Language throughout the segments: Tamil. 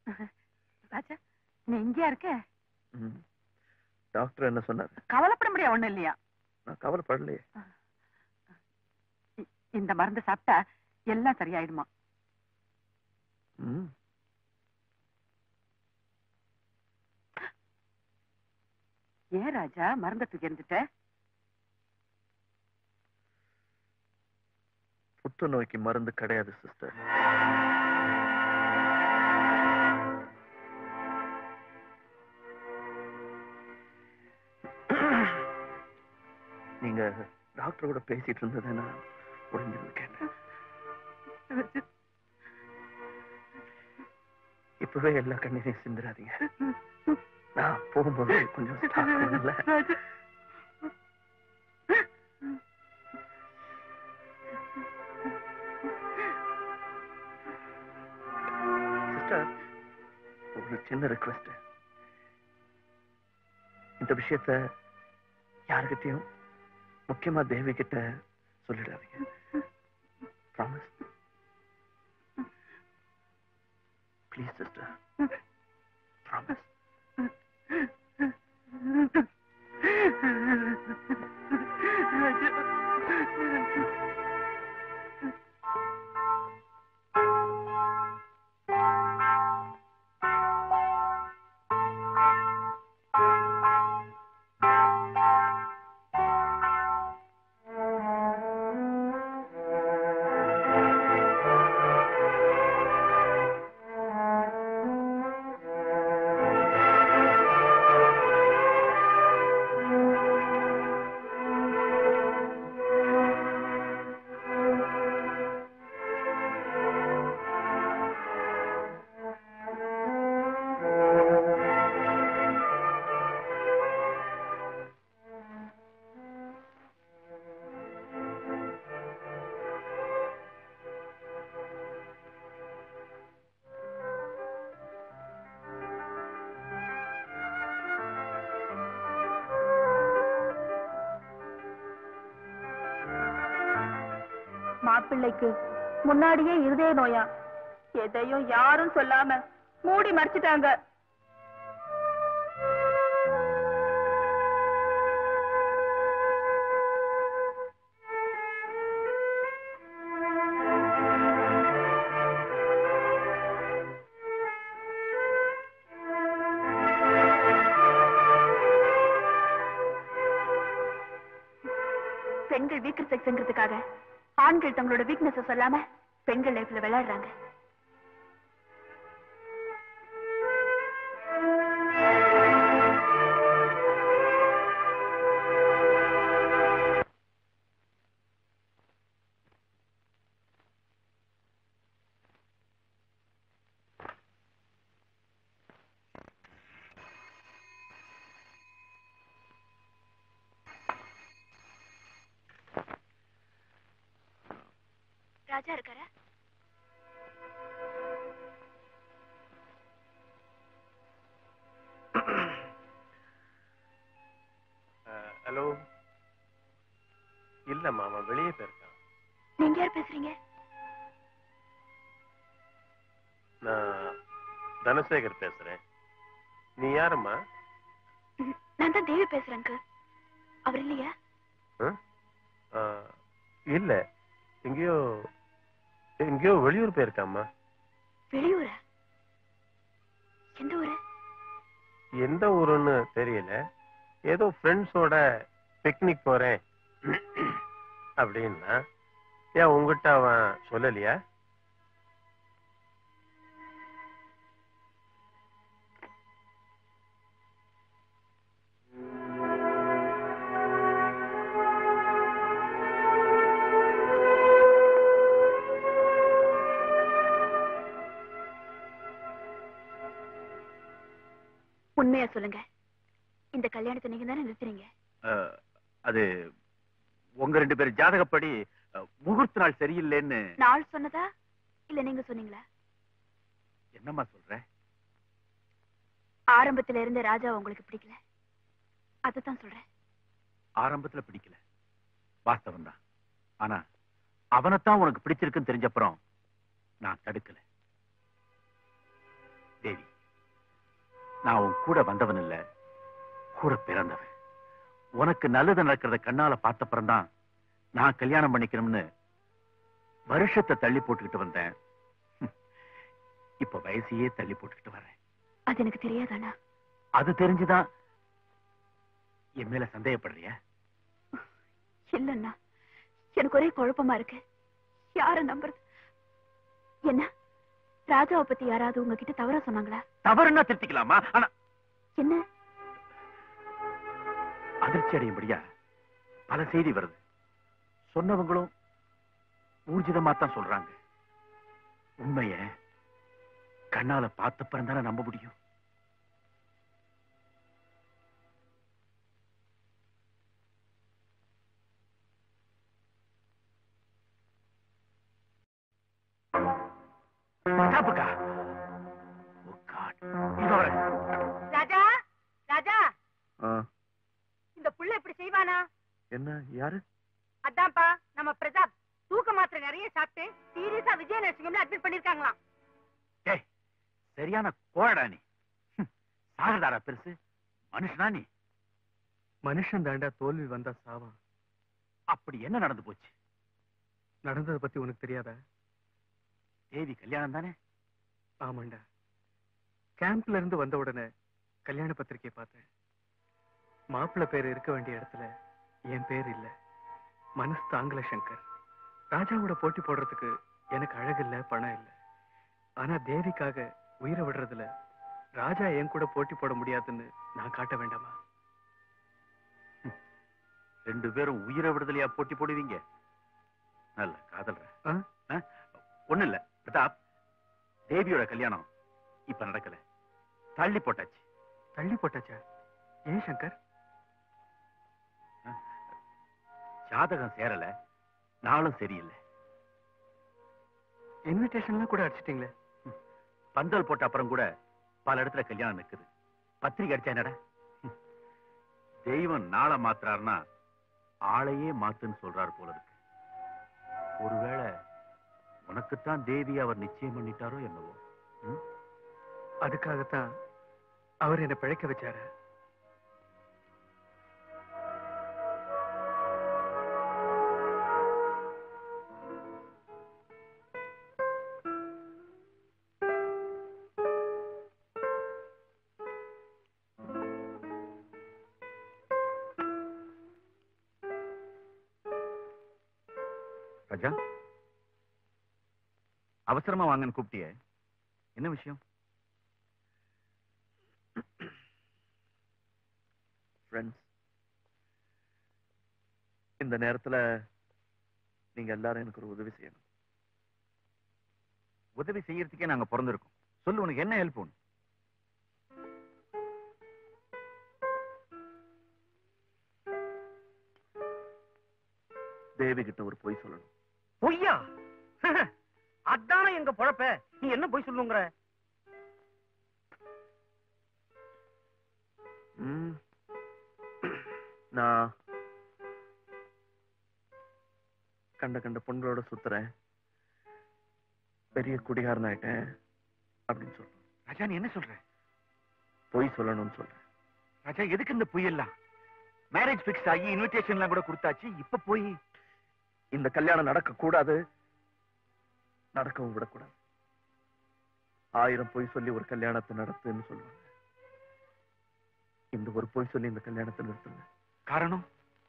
ராஜா நீ இங்கேயா இருக்க ம். டாக்டர் என்ன சொன்னார் கவலைப்பட முடியாது ஒண்ணும் இல்லையா நான் கவலைப்படலையே இ- இந்த மருந்து சாப்பிட்டா எல்லாம் சரியாயிடுமா ம். ஏன் ராஜா மருந்த தூக்கி எறிஞ்சிட்ட புற்றுநோய்க்கு மருந்து கிடையாது சிஸ்டர் நீங்க டாக்டர் கூட பேசிட்டு இருந்ததை நான் புரிஞ்சிருந்து கேட்டேன் இப்பவே எல்லா கண்ணீரையும் சிந்துறாதீங்க நான் போகும்போது கொஞ்சம் stop பண்ணுங்களேன். ராஜா சிஸ்டர் ஒரு சின்ன ரிக்வெஸ்ட் இந்த விஷயத்த யாருக்கிட்டையும் முக்கியமா தேவி கிட்ட சொல்லிடாதீங்க ப்ராமிஸ் ப்ளீஸ் சிஸ்டர் ப்ராமிஸ் மாப்பிள்ளைக்கு முன்னாடியே இருதய நோயா எதையும் யாரும் சொல்லாம மூடி மறைச்சிட்டாங்க பெண்கள் வீக்கர் செக்ஸ்ங்கிறதுக்காக ஆண்கள் தங்களோட வீக்னஸ் சொல்லாம பெண்கள் லைஃப்ல விளையாடுறாங்க ராஜா இருக்காரா ஹலோ இல்லம்மா அவன் வெளியே போயிருக்கான் நீங்க யார் பேசுறீங்க நான் தனசேகர் பேசுறேன் நீ யாரம்மா ம், நான் தான் தேவி பேசுறேங்க அவர் இல்லையா ஆ, இல்ல எங்கேயோ எங்கேயோ வெளியூர் போயிருக்காம்மா வெளியூரா எந்த ஊரு எந்த ஊருன்னு தெரியல ஏதோ ஃப்ரெண்ட்ஸோட பிக்னிக் போறேன் அப்படின்னா ஏன் உங்ககிட்ட அவன் சொல்லலையா உண்மையா சொல்லுங்க இந்த கல்யாணத்தை நீங்க தானே நிறுத்துறீங்க அஹ், அது உங்க ரெண்டு பேரும் ஜாதகப்படி அஹ், முகூர்த்த நாள் சரியில்லைன்னு நாள் சொன்னதா இல்ல நீங்க சொன்னீங்களா என்னம்மா சொல்ற ஆரம்பத்துல இருந்த ராஜா உங்களுக்கு பிடிக்கல அதுதான் சொல்றேன் ஆரம்பத்துல பிடிக்கல வாஸ்தவம் தான் ஆனா அவனைத்தான் உனக்கு பிடிச்சிருக்குன்னு தெரிஞ்சப்புறம் நான் தடுக்கல தேவி நான் உன் கூட வந்தவன் இல்ல கூட பிறந்தவன் உனக்கு நல்லது நடக்கிறத கண்ணால பார்த்த தான் நான் கல்யாணம் பண்ணிக்கணும்னு வருஷத்தை தள்ளி போட்டுக்கிட்டு வந்தேன் ஹம். இப்ப வயசையே தள்ளி போட்டுக்கிட்டு வரேன் அது எனக்கு தெரியாதானா அது தெரிஞ்சுதான் என் மேல சந்தேகப்படுறிய இல்லண்ணா எனக்கு ஒரே குழப்பமா இருக்கு யார நம்புறது என்ன ராஜாவை பத்தி யாராவது உங்ககிட்ட தவறா சொன்னாங்களா தவறுன்னா திருத்திக்கலாமா ஆனா என்ன அதிர்ச்சி அடையும்படியா பல செய்தி வருது சொன்னவங்களும் ஊர்ஜிதமா தான் சொல்றாங்க உண்மைய கண்ணால பார்த்த பிறந்தானே நம்ப முடியும் ஸ்டாப்புக்கா ஓ காட் இதோ வரேன். ராஜா ராஜா ஆ, இந்த புள்ள இப்படி செய்வானா என்ன யாரு அதான்ப்பா நம்ம பிரதாப் தூக்க மாத்திரை நிறைய சாப்பிட்டு சீரியஸா விஜய நரசிங்கம்ல அட்மிட் பண்ணிருக்காங்களாம் டேய் சரியான கோழடா நீ ஹம், சாகதாரா பெருசு மனுஷனா நீ மனுஷன் தாண்டா தோல்வி வந்தா சாவான் அப்படி என்ன நடந்து போச்சு நடந்ததை பத்தி உனக்கு தெரியாதா தேவி கல்யாணம் தானே ஆமாண்டா கேம்ப்ல இருந்து வந்த உடனே கல்யாண பத்திரிக்கை பார்த்தேன் மாப்பிள்ளை பேர் இருக்க வேண்டிய இடத்துல என் பேர் இல்ல மனசு தாங்கல சங்கர் ராஜாவோட போட்டி போடுறதுக்கு எனக்கு அழகு இல்ல பணம் இல்ல ஆனா தேவிக்காக உயிரை விடுறதுல ராஜா என் கூட போட்டி போட முடியாதுன்னு நான் காட்ட வேண்டாமா ரெண்டு பேரும் உயிரை விடுதலையா போட்டி போடுவீங்க நல்ல காதல்ற ஆ? ஒண்ணு இல்ல பிரதாப் தேவியோட கல்யாணம் இப்ப நடக்கல தள்ளி போட்டாச்சு தள்ளி போட்டாச்சா ஏன் சங்கர் ஜாதகம் சேரல நாளும் சரியில்லை இன்விடேஷன்லாம் கூட அடிச்சிட்டீங்களே பந்தல் போட்ட அப்புறம் கூட பல இடத்துல கல்யாணம் நிக்குது பத்திரிக்கை அடிச்சா என்னடா ஹம். தெய்வம் நாளை மாத்துறாருன்னா ஆளையே மாத்துன்னு சொல்றாரு போல இருக்கு ஒருவேளை உனக்குத்தான் தேவி அவர் நிச்சயம் பண்ணிட்டாரோ என்னவோ ம்? அதுக்காகத்தான் அவர் என்னை பிழைக்க வச்சாரு ராஜா அவசரமா வாங்கன்னு கூப்பிட்டியே என்ன விஷயம் ஃப்ரெண்ட்ஸ் இந்த நேரத்துல நீங்க எல்லாரும் எனக்கு ஒரு உதவி செய்யணும் உதவி செய்யறதுக்கே நாங்க பிறந்திருக்கோம் சொல்லு உனக்கு என்ன ஹெல்ப் வேணும் தேவி கிட்ட ஒரு பொய் சொல்லணும் பொய்யா அதானே எங்க பொழப்ப நீ என்ன பொய் சொல்லுங்கிற ம். நான் கண்ட கண்ட பொண்களோட சுத்துறேன் பெரிய குடிகாரன் ஆயிட்டேன் அப்படின்னு சொல்றேன் ராஜா நீ என்ன சொல்ற பொய் சொல்லணும்னு சொல்றேன் ராஜா எதுக்கு இந்த புயல்லாம் மேரேஜ் பிக்ஸ் ஆகி இன்விடேஷன்லாம் கூட கொடுத்தாச்சு இப்ப போய் இந்த கல்யாணம் நடக்க கூடாது நடக்கவும் விடக்கூடாது ஆயிரம் பொய் சொல்லி ஒரு கல்யாணத்தை நடத்துன்னு சொல்லுவாங்க இந்த ஒரு பொய் சொல்லி இந்த கல்யாணத்தை நிறுத்துங்க காரணம்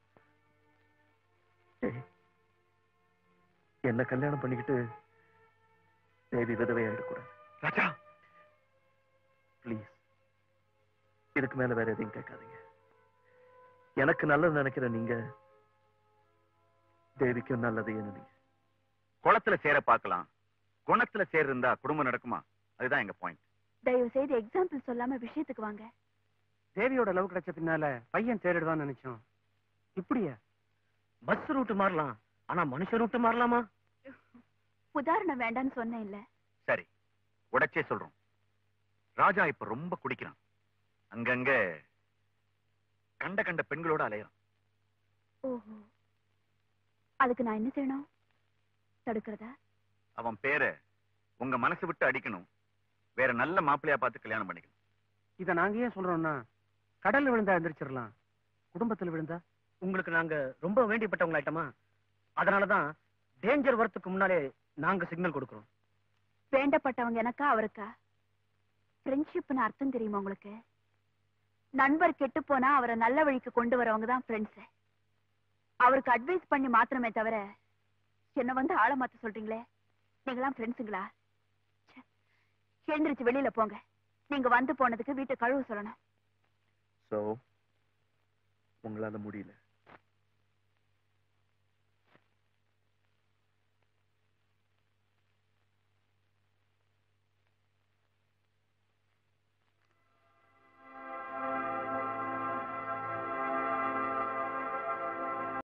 டேய், என்ன கல்யாணம் பண்ணிக்கிட்டு தேவி விதவை ஆயிடக்கூடாது ராஜா ப்ளீஸ் இதுக்கு மேல வேற எதையும் கேட்காதீங்க எனக்கு நல்லது நினைக்கிற நீங்க தேவிக்கும் நல்லது நினைங்க குளத்துல சேர பார்க்கலாம் குணத்துல சேர் இருந்தா குடும்பம் நடக்குமா அதுதான் எங்க பாயிண்ட் தயவு செய்து எக்ஸாம்பிள் சொல்லாம விஷயத்துக்கு வாங்க தேவியோட லவ் கிடைச்ச பின்னால பையன் தேடிடுவான்னு நினைச்சோம் இப்படியா பஸ் ரூட் மாறலாம் ஆனா மனுஷ ரூட் மாறலாமா உதாரணம் வேண்டாம்னு சொன்னேன் இல்ல சரி உடைச்சே சொல்றோம் ராஜா இப்ப ரொம்ப குடிக்கிறான் அங்கங்க கண்ட கண்ட பெண்களோட அலையறான் ஓஹோ அதுக்கு நான் என்ன செய்யணும் தடுக்கிறதா அவன் பேரை உங்க மனசு விட்டு அடிக்கணும் வேற நல்ல மாப்பிள்ளையா பார்த்து கல்யாணம் பண்ணிக்கணும் இத நாங்க ஏன் சொல்றோம்னா கடல்ல விழுந்தா எந்திரிச்சிடலாம் குடும்பத்துல விழுந்தா உங்களுக்கு நாங்க ரொம்ப வேண்டியப்பட்டவங்களாயிட்டோமா அதனாலதான் டேஞ்சர் வரத்துக்கு முன்னாலே நாங்க சிக்னல் கொடுக்கறோம் வேண்டப்பட்டவங்க எனக்கா அவருக்கா ஃப்ரெண்ட்ஷிப்னு அர்த்தம் தெரியுமா உங்களுக்கு நண்பர் கெட்டு போனா அவரை நல்ல வழிக்கு கொண்டு வரவங்க தான் ஃப்ரெண்ட்ஸ் அவருக்கு அட்வைஸ் பண்ணி மாத்திரமே தவிர என்ன வந்து ஆள மாத்த சொல்றீங்களே நீங்களாம் ஃப்ரெண்ட்ஸுங்களா ச்சே. எழுந்திருச்சு வெளியில போங்க நீங்க வந்து போனதுக்கு வீட்டு கழுவு சொல்லணும் சோ உங்களால முடியல